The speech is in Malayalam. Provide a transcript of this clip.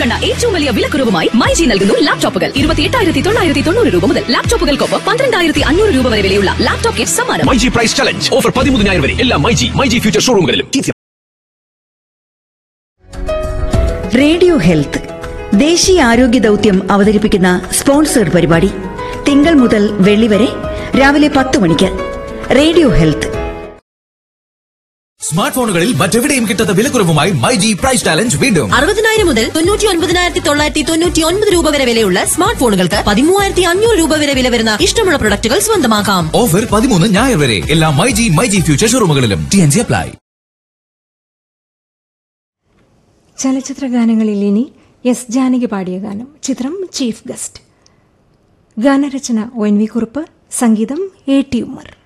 കണ്ട ഏറ്റവും വലിയ വിലക്കുറവുമായി മൈജി നൽകുന്നു ലാപ്ടോപ്പുകൾ ഇരുപത്തിയെട്ടായിരത്തി തൊള്ളായിരത്തി തൊണ്ണൂറ് രൂപ മുതൽ ലാപ്ടോപ്പുകൾക്കൊപ്പം പന്ത്രണ്ടായിരത്തി അഞ്ഞൂറ് രൂപ വരെ വിലയുള്ള ലാപ്ടോപ്പ് കിറ്റ് സമ്മാനം മൈജി പ്രൈസ് ചലഞ്ച് ഓഫർ പതിമൂന്നിനായിരം വരെ എല്ലാ മൈജി മൈജി ഫ്യൂച്ചർ ഷോറൂമുകളിലും റേഡിയോ ഹെൽത്ത് ദേശീയ ആരോഗ്യ ദൗത്യം അവതരിപ്പിക്കുന്ന സ്പോൺസേഡ് പരിപാടി തിങ്കൾ മുതൽ വെള്ളി വരെ രാവിലെ പത്ത് മണിക്ക് റേഡിയോ ഹെൽത്ത് സ്മാർട്ട് ഫോണുകളിൽ മറ്റെവിടെയും കിട്ടാത്ത വിലക്കുറവുമായി മൈ ജി പ്രൈസ് ചാലഞ്ച് വീണ്ടും അറുപതിനായിരം മുതൽ തൊണ്ണൂറ്റി ഒൻപതിനായിരത്തി തൊള്ളായിരത്തി തൊണ്ണൂറ്റി ഒൻപത് രൂപ വരെ വിലയുള്ള സ്മാർട്ട് ഫോണുകൾക്ക് പതിമൂവായിരത്തി അഞ്ഞൂറ് രൂപ വരെ വില വരുന്ന ഇഷ്ടമുള്ള പ്രൊഡക്റ്റുകൾ സ്വന്തമാക്കാം ഓഫർ പതിമൂന്ന് ഞായർ വരെ എല്ലാ myG myG future ഷോറൂമുകളിലും ടി എൻ ജി അപ്ലൈ ചലച്ചിത്ര ഗാനങ്ങളിൽ ഇനി എസ് ജാനകി പാടിയ ഗാനം ചിത്രം ചീഫ് ഗസ്റ്റ് ഗാനരചന ഒ എൻ വി കുറുപ്പ് സംഗീതം എ ടി ഉമ്മർ